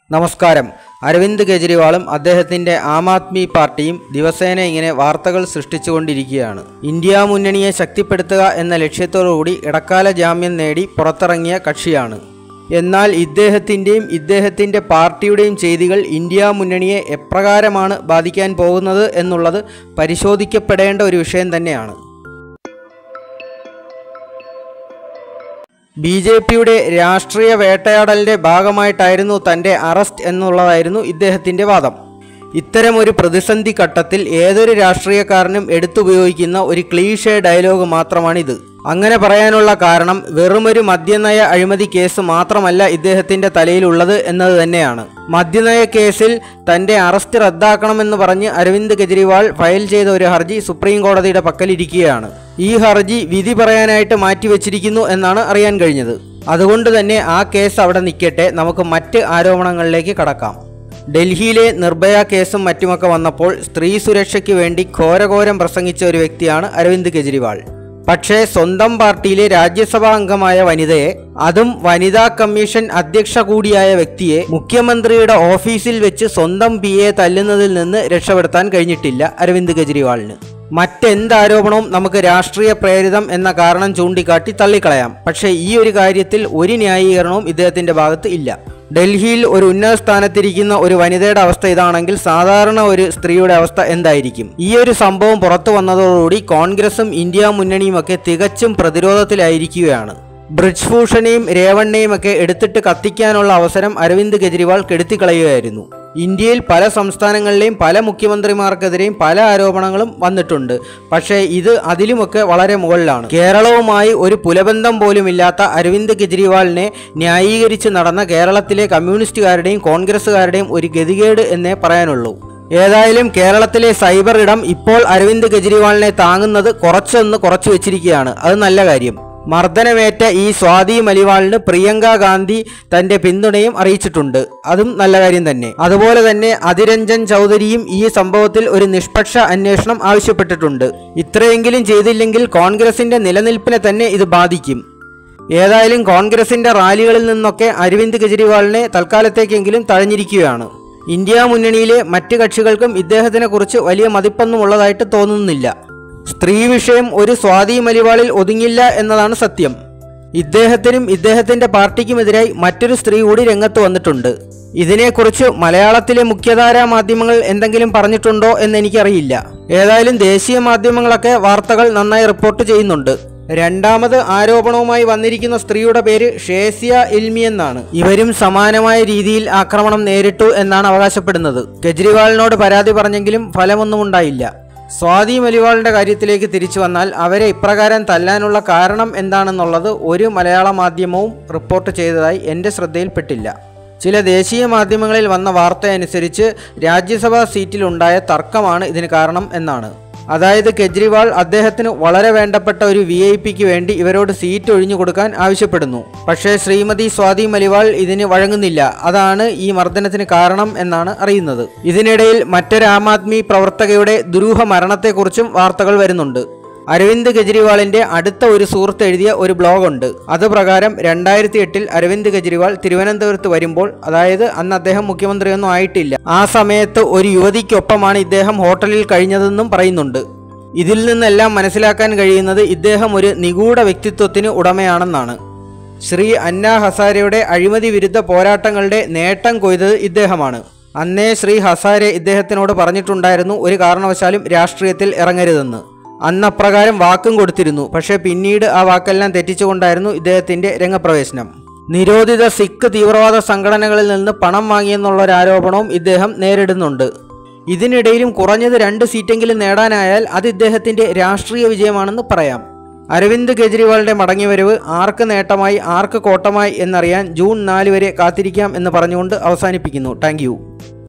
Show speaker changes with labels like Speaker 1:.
Speaker 1: നമസ്കാരം അരവിന്ദ് കെജ്രിവാളും അദ്ദേഹത്തിന്റെ ആം ആദ്മി പാർട്ടിയും ദിവസേന ഇങ്ങനെ വാർത്തകൾ സൃഷ്ടിച്ചുകൊണ്ടിരിക്കുകയാണ് ഇന്ത്യ മുന്നണിയെ ശക്തിപ്പെടുത്തുക എന്ന ലക്ഷ്യത്തോടുകൂടി ഇടക്കാല ജാമ്യം നേടി പുറത്തിറങ്ങിയ കക്ഷിയാണ് എന്നാൽ ഇദ്ദേഹത്തിൻ്റെയും ഇദ്ദേഹത്തിൻ്റെ പാർട്ടിയുടെയും ചെയ്തികൾ ഇന്ത്യ മുന്നണിയെ എപ്രകാരമാണ് ബാധിക്കാൻ പോകുന്നത് എന്നുള്ളത് പരിശോധിക്കപ്പെടേണ്ട ഒരു വിഷയം തന്നെയാണ് ബി ജെ പിയുടെ രാഷ്ട്രീയ വേട്ടയാടലിന്റെ ഭാഗമായിട്ടായിരുന്നു തന്റെ അറസ്റ്റ് എന്നുള്ളതായിരുന്നു ഇദ്ദേഹത്തിന്റെ വാദം ഇത്തരമൊരു പ്രതിസന്ധി ഘട്ടത്തിൽ ഏതൊരു രാഷ്ട്രീയക്കാരനും എടുത്തുപയോഗിക്കുന്ന ഒരു ക്ലീഷേ ഡയലോഗ് മാത്രമാണിത് അങ്ങനെ പറയാനുള്ള കാരണം വെറുമൊരു മദ്യനയ അഴിമതി കേസ് മാത്രമല്ല ഇദ്ദേഹത്തിന്റെ തലയിലുള്ളത് എന്നത് തന്നെയാണ് മദ്യനയ കേസിൽ തന്റെ അറസ്റ്റ് റദ്ദാക്കണമെന്ന് പറഞ്ഞ് അരവിന്ദ് കെജ്രിവാൾ ഫയൽ ചെയ്ത ഒരു ഹർജി സുപ്രീം കോടതിയുടെ പക്കലിരിക്കുകയാണ് ഈ ഹർജി വിധി പറയാനായിട്ട് മാറ്റിവെച്ചിരിക്കുന്നു എന്നാണ് അറിയാൻ കഴിഞ്ഞത് അതുകൊണ്ട് തന്നെ ആ കേസ് അവിടെ നിൽക്കട്ടെ നമുക്ക് മറ്റ് ആരോപണങ്ങളിലേക്ക് കടക്കാം ഡൽഹിയിലെ നിർഭയ കേസും മറ്റുമൊക്കെ വന്നപ്പോൾ സ്ത്രീ സുരക്ഷയ്ക്ക് വേണ്ടി ഘോരഘോരം പ്രസംഗിച്ച ഒരു വ്യക്തിയാണ് അരവിന്ദ് കെജ്രിവാൾ പക്ഷേ സ്വന്തം പാർട്ടിയിലെ രാജ്യസഭാ അംഗമായ വനിതയെ അതും വനിതാ കമ്മീഷൻ അധ്യക്ഷ കൂടിയായ വ്യക്തിയെ മുഖ്യമന്ത്രിയുടെ ഓഫീസിൽ വെച്ച് സ്വന്തം പി എ തല്ലുന്നതിൽ നിന്ന് രക്ഷപ്പെടുത്താൻ കഴിഞ്ഞിട്ടില്ല അരവിന്ദ് കെജ്രിവാളിന് മറ്റെന്ത് ആരോപണവും നമുക്ക് രാഷ്ട്രീയ പ്രേരിതം എന്ന കാരണം ചൂണ്ടിക്കാട്ടി തള്ളിക്കളയാം പക്ഷേ ഈ ഒരു കാര്യത്തിൽ ഒരു ന്യായീകരണവും ഇദ്ദേഹത്തിന്റെ ഭാഗത്ത് ഇല്ല ഡൽഹിയിൽ ഒരു ഉന്നത സ്ഥാനത്തിരിക്കുന്ന ഒരു വനിതയുടെ അവസ്ഥ ഇതാണെങ്കിൽ സാധാരണ ഒരു സ്ത്രീയുടെ അവസ്ഥ എന്തായിരിക്കും ഈ ഒരു സംഭവം പുറത്തു വന്നതോടുകൂടി കോൺഗ്രസും ഇന്ത്യ മുന്നണിയും ഒക്കെ തികച്ചും പ്രതിരോധത്തിലായിരിക്കുകയാണ് ബ്രിജ്ഭൂഷണെയും രേവണ്ണയും ഒക്കെ എടുത്തിട്ട് കത്തിക്കാനുള്ള അവസരം അരവിന്ദ് കെജ്രിവാൾ കെടുത്തിക്കളയുകയായിരുന്നു ഇന്ത്യയിൽ പല സംസ്ഥാനങ്ങളിലെയും പല മുഖ്യമന്ത്രിമാർക്കെതിരെയും പല ആരോപണങ്ങളും വന്നിട്ടുണ്ട് പക്ഷേ ഇത് അതിലുമൊക്കെ വളരെ മുകളിലാണ് കേരളവുമായി ഒരു പുലബന്ധം പോലുമില്ലാത്ത അരവിന്ദ് കെജ്രിവാളിനെ ന്യായീകരിച്ച് നടന്ന കേരളത്തിലെ കമ്മ്യൂണിസ്റ്റുകാരുടെയും കോൺഗ്രസ്സുകാരുടെയും ഒരു ഗതികേട് എന്നേ പറയാനുള്ളൂ ഏതായാലും കേരളത്തിലെ സൈബർ ഇടം ഇപ്പോൾ അരവിന്ദ് കെജ്രിവാളിനെ താങ്ങുന്നത് കുറച്ചൊന്ന് കുറച്ചു വെച്ചിരിക്കുകയാണ് അത് നല്ല കാര്യം മർദ്ദനമേറ്റ ഈ സ്വാതി മലിവാളിന് പ്രിയങ്ക ഗാന്ധി തന്റെ പിന്തുണയും അറിയിച്ചിട്ടുണ്ട് അതും നല്ല കാര്യം തന്നെ അതുപോലെ തന്നെ അതിരഞ്ജൻ ചൗധരിയും ഈ സംഭവത്തിൽ ഒരു നിഷ്പക്ഷ അന്വേഷണം ആവശ്യപ്പെട്ടിട്ടുണ്ട് ഇത്രയെങ്കിലും ചെയ്തില്ലെങ്കിൽ കോൺഗ്രസിന്റെ നിലനിൽപ്പിനെ തന്നെ ഇത് ബാധിക്കും ഏതായാലും കോൺഗ്രസിന്റെ റാലികളിൽ നിന്നൊക്കെ അരവിന്ദ് കെജ്രിവാളിനെ തൽക്കാലത്തേക്കെങ്കിലും തഴഞ്ഞിരിക്കുകയാണ് ഇന്ത്യ മുന്നണിയിലെ മറ്റ് കക്ഷികൾക്കും ഇദ്ദേഹത്തിനെ കുറിച്ച് വലിയ മതിപ്പൊന്നും ഉള്ളതായിട്ട് തോന്നുന്നില്ല സ്ത്രീ വിഷയം ഒരു സ്വാതി മലിവാളിൽ ഒതുങ്ങില്ല എന്നതാണ് സത്യം ഇദ്ദേഹത്തിനും ഇദ്ദേഹത്തിന്റെ പാർട്ടിക്കുമെതിരായി മറ്റൊരു സ്ത്രീ കൂടി രംഗത്ത് വന്നിട്ടുണ്ട് ഇതിനെക്കുറിച്ച് മലയാളത്തിലെ മുഖ്യധാരാ മാധ്യമങ്ങൾ എന്തെങ്കിലും പറഞ്ഞിട്ടുണ്ടോ എന്ന് എനിക്കറിയില്ല ഏതായാലും ദേശീയ മാധ്യമങ്ങളൊക്കെ വാർത്തകൾ നന്നായി റിപ്പോർട്ട് ചെയ്യുന്നുണ്ട് രണ്ടാമത് ആരോപണവുമായി വന്നിരിക്കുന്ന സ്ത്രീയുടെ പേര് ഷേസിയ ഇൽമി എന്നാണ് ഇവരും സമാനമായ രീതിയിൽ ആക്രമണം നേരിട്ടു എന്നാണ് അവകാശപ്പെടുന്നത് കെജ്രിവാളിനോട് പരാതി പറഞ്ഞെങ്കിലും ഫലമൊന്നും ഉണ്ടായില്ല സ്വാതി മലിവാളിന്റെ കാര്യത്തിലേക്ക് തിരിച്ചു വന്നാൽ അവരെ ഇപ്രകാരം തല്ലാനുള്ള കാരണം എന്താണെന്നുള്ളത് ഒരു മലയാള മാധ്യമവും റിപ്പോർട്ട് ചെയ്തതായി എൻ്റെ ശ്രദ്ധയിൽപ്പെട്ടില്ല ചില ദേശീയ മാധ്യമങ്ങളിൽ വന്ന വാർത്തയനുസരിച്ച് രാജ്യസഭാ സീറ്റിലുണ്ടായ തർക്കമാണ് ഇതിന് കാരണം എന്നാണ് അതായത് കെജ്രിവാൾ അദ്ദേഹത്തിന് വളരെ വേണ്ടപ്പെട്ട ഒരു വി ഐ പിക്ക് വേണ്ടി ഇവരോട് സീറ്റ് ഒഴിഞ്ഞു കൊടുക്കാൻ ആവശ്യപ്പെടുന്നു പക്ഷേ ശ്രീമതി സ്വാതി മലിവാൾ ഇതിന് വഴങ്ങുന്നില്ല അതാണ് ഈ മർദ്ദനത്തിന് കാരണം എന്നാണ് അറിയുന്നത് ഇതിനിടയിൽ മറ്റൊരു ആം ആദ്മി പ്രവർത്തകയുടെ ദുരൂഹ മരണത്തെക്കുറിച്ചും വാർത്തകൾ വരുന്നുണ്ട് അരവിന്ദ് കെജ്രിവാളിന്റെ അടുത്ത ഒരു സുഹൃത്ത് എഴുതിയ ഒരു ബ്ലോഗുണ്ട് അത് പ്രകാരം രണ്ടായിരത്തി എട്ടിൽ അരവിന്ദ് കെജ്രിവാൾ തിരുവനന്തപുരത്ത് വരുമ്പോൾ അതായത് അന്ന് അദ്ദേഹം മുഖ്യമന്ത്രിയൊന്നും ആയിട്ടില്ല ആ സമയത്ത് ഒരു യുവതിക്കൊപ്പമാണ് ഇദ്ദേഹം ഹോട്ടലിൽ കഴിഞ്ഞതെന്നും പറയുന്നുണ്ട് ഇതിൽ നിന്നെല്ലാം മനസ്സിലാക്കാൻ കഴിയുന്നത് ഇദ്ദേഹം ഒരു നിഗൂഢ വ്യക്തിത്വത്തിന് ഉടമയാണെന്നാണ് ശ്രീ അന്ന ഹസാരയുടെ അഴിമതി വിരുദ്ധ പോരാട്ടങ്ങളുടെ നേട്ടം കൊയ്തത് ഇദ്ദേഹമാണ് അന്നേ ശ്രീ ഹസാരെ ഇദ്ദേഹത്തിനോട് പറഞ്ഞിട്ടുണ്ടായിരുന്നു ഒരു കാരണവശാലും രാഷ്ട്രീയത്തിൽ ഇറങ്ങരുതെന്ന് അന്ന് അപ്രകാരം വാക്കും കൊടുത്തിരുന്നു പക്ഷേ പിന്നീട് ആ വാക്കെല്ലാം തെറ്റിച്ചുകൊണ്ടായിരുന്നു ഇദ്ദേഹത്തിന്റെ രംഗപ്രവേശനം നിരോധിത സിഖ് തീവ്രവാദ സംഘടനകളിൽ നിന്ന് പണം വാങ്ങിയെന്നുള്ള ഒരു ആരോപണവും ഇദ്ദേഹം നേരിടുന്നുണ്ട് ഇതിനിടയിലും കുറഞ്ഞത് രണ്ട് സീറ്റെങ്കിലും നേടാനായാൽ അത് ഇദ്ദേഹത്തിന്റെ രാഷ്ട്രീയ വിജയമാണെന്ന് പറയാം അരവിന്ദ് കെജ്രിവാളിന്റെ മടങ്ങിവരവ് ആർക്ക് നേട്ടമായി ആർക്ക് കോട്ടമായി എന്നറിയാൻ ജൂൺ നാല് വരെ കാത്തിരിക്കാം എന്ന് പറഞ്ഞുകൊണ്ട് അവസാനിപ്പിക്കുന്നു താങ്ക്